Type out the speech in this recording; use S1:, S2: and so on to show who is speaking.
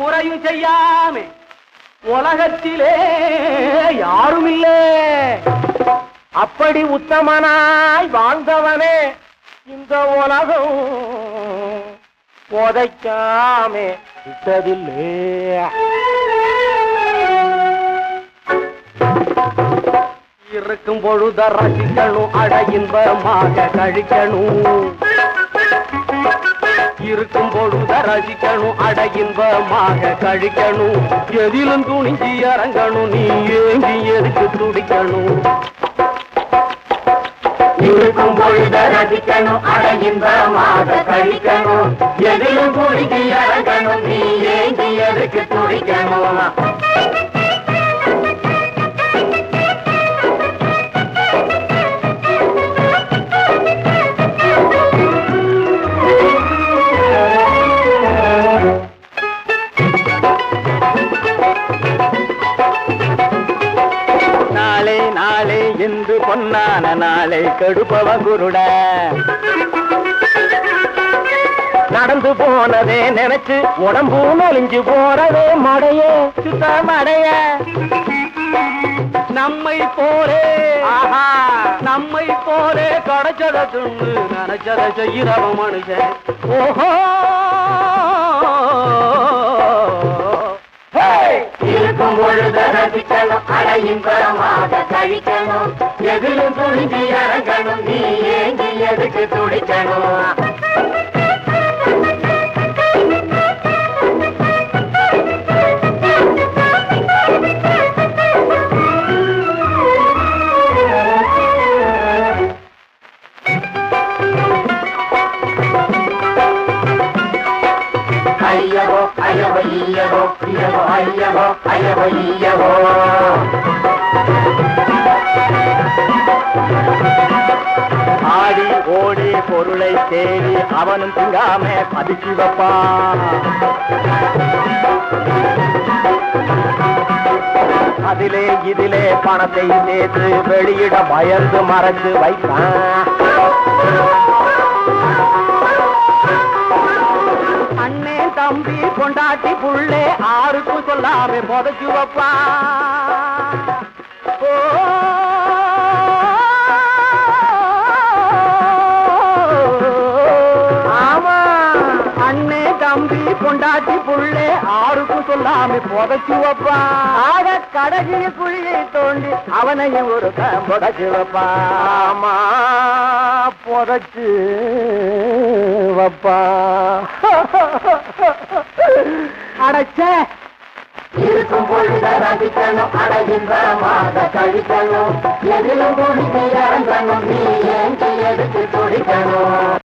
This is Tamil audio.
S1: குறையும் செய்யாமே உலகத்திலே யாரும் இல்ல அப்படி உத்தமனாய் வாழ்ந்தவனே இந்த உலகம் புதைக்காமே விட்டதில்லை இருக்கும் பொழுத ரசிக்கணும் அட இன்பமாக கழிக்கணும் இருக்கும் பொழுத ரசிக்கணும் அட இன்பமாக கழிக்கணும் எதிலும் துணிஞ்சி இறங்கணும் நீ ஏங்கி எதுக்கு துடிக்கணும் இருக்கும் பொழுத ரசிக்கணும் அட இன்பமாக கழிக்கணும் எதிலும் துணிஞ்சி இறங்கணும் நீ ஏங்கி எதுக்கு துடிக்கணும் நாளை நாளை என்று பொன்னான நாளை கடுப்பவ குருட நடந்து போனதே நினைச்சு உடம்பு நலிஞ்சு போறதே மடைய சுத்த மடைய நம்மை போலே ஆஹா நம்மை போலே கிடைச்சத துண்டு நினைச்சத செய்யறவ மனுஷன் ஓஹோ இருக்கும் பொழுது ரசிக்கணும் அடையும் பரமாக கழிக்கணும் எதிலும் துணிஞ்சு இறங்கணும் நீ ஏங்கி எதுக்கு துடிக்கணும் ஐயவோ ஐயவோ ஐயவோ ஐயவோ ஐயவோ ஐயவோ ஐயவோ ஆடி ஓடி பொருளை தேடி அவனும் திங்காம பதுக்கி வைப்பான் அதிலே இதிலே பணத்தை சேர்த்து வெளியிட பயந்து மறைச்சு வைப்பான் அண்ணே தம்பி கொண்டாட்டி புள்ளே ஆருக்கும் சொல்லாம புதைச்சு வைப்பா ஓ. ஆமா அண்ணே தம்பி கொண்டாட்டி புள்ளே ஆருக்கும் சொல்லாம புதைச்சு வைப்பா ஆக கடகிய குழியை தோண்டி அவனையும் ஒரு புதைச்சு வைப்பா ஆமா புதைச்சு வைப்பா அடைச்சே இருக்கும் பொழுத ரசிக்கணும் அடைகின்றமாக கழிக்கணும் எதிலும் துணிக்கு இறங்கணும் நீ ஏங்கி எடுத்து துடிக்கணும்